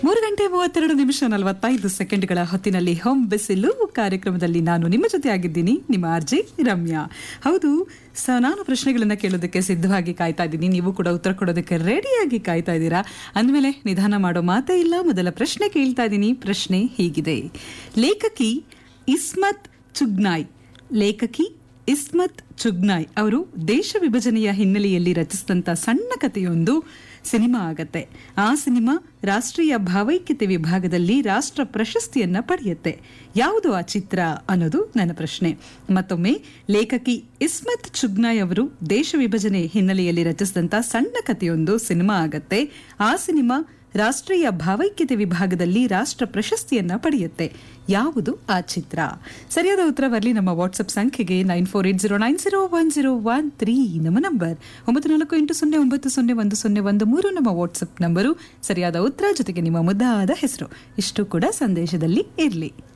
ಮೂರು ಗಂಟೆ ಮೂವತ್ತೆರಡು ನಿಮಿಷ ನಲವತ್ತೈದು ಸೆಕೆಂಡ್ಗಳ ಹೊತ್ತಿನಲ್ಲಿ ಹೋಮ್ ಬಿಸಿಲು ಕಾರ್ಯಕ್ರಮದಲ್ಲಿ ನಾನು ನಿಮ್ಮ ಜೊತೆ ಆಗಿದ್ದೀನಿ ನಿಮ್ಮ ಆರ್ಜಿ ರಮ್ಯಾ ಹೌದು ಸ ನಾನು ಪ್ರಶ್ನೆಗಳನ್ನ ಕೇಳೋದಕ್ಕೆ ಸಿದ್ಧವಾಗಿ ಕಾಯ್ತಾ ಇದ್ದೀನಿ ನೀವು ಕೂಡ ಉತ್ತರ ಕೊಡೋದಕ್ಕೆ ರೆಡಿಯಾಗಿ ಕಾಯ್ತಾ ಇದ್ದೀರಾ ಅಂದಮೇಲೆ ನಿಧಾನ ಮಾಡೋ ಮಾತೇ ಇಲ್ಲ ಮೊದಲ ಪ್ರಶ್ನೆ ಕೇಳ್ತಾ ಇದ್ದೀನಿ ಪ್ರಶ್ನೆ ಹೀಗಿದೆ ಲೇಖಕಿ ಇಸ್ಮತ್ ಚುಗ್ನಾಯ್ ಲೇಖಕಿ ಇಸ್ಮತ್ ಚುಗ್ನಾಯ್ ಅವರು ದೇಶ ವಿಭಜನೆಯ ಹಿನ್ನೆಲೆಯಲ್ಲಿ ರಚಿಸಿದಂತ ಸಣ್ಣ ಕಥೆಯೊಂದು ಸಿನಿಮಾ ಆಗತ್ತೆ ಆ ಸಿನಿಮಾ ರಾಷ್ಟ್ರೀಯ ಭಾವೈಕ್ಯತೆ ವಿಭಾಗದಲ್ಲಿ ರಾಷ್ಟ್ರ ಪ್ರಶಸ್ತಿಯನ್ನ ಪಡೆಯುತ್ತೆ ಯಾವುದು ಆ ಚಿತ್ರ ಅನ್ನೋದು ನನ್ನ ಪ್ರಶ್ನೆ ಮತ್ತೊಮ್ಮೆ ಲೇಖಕಿ ಇಸ್ಮತ್ ಚುಗ್ನಾಯ್ ಅವರು ದೇಶ ವಿಭಜನೆ ಹಿನ್ನೆಲೆಯಲ್ಲಿ ರಚಿಸಿದಂತ ಸಣ್ಣ ಕಥೆಯೊಂದು ಸಿನಿಮಾ ಆಗತ್ತೆ ಆ ಸಿನಿಮಾ ರಾಷ್ಟ್ರೀಯ ಭಾವೈಕ್ಯತೆ ವಿಭಾಗದಲ್ಲಿ ರಾಷ್ಟ್ರ ಪ್ರಶಸ್ತಿಯನ್ನ ಪಡೆಯುತ್ತೆ ಯಾವುದು ಆ ಚಿತ್ರ ಸರಿಯಾದ ಉತ್ತರ ಬರಲಿ ನಮ್ಮ ವಾಟ್ಸ್ಆಪ್ ಸಂಖ್ಯೆಗೆ nine four eight zero nine zero one zero one three ನಮ್ಮ ನಂಬರ್ ಒಂಬತ್ತು ನಾಲ್ಕು ಎಂಟು ಸೊನ್ನೆ ಒಂಬತ್ತು ಸೊನ್ನೆ ಒಂದು ಸೊನ್ನೆ ಒಂದು ಮೂರು ನಮ್ಮ ವಾಟ್ಸ್ಆಪ್ ನಂಬರು ಸರಿಯಾದ ಉತ್ತರ ಜೊತೆಗೆ ನಿಮ್ಮ ಮುದ್ದಾದ ಹೆಸರು ಇಷ್ಟು ಕೂಡ ಸಂದೇಶದಲ್ಲಿ ಇರಲಿ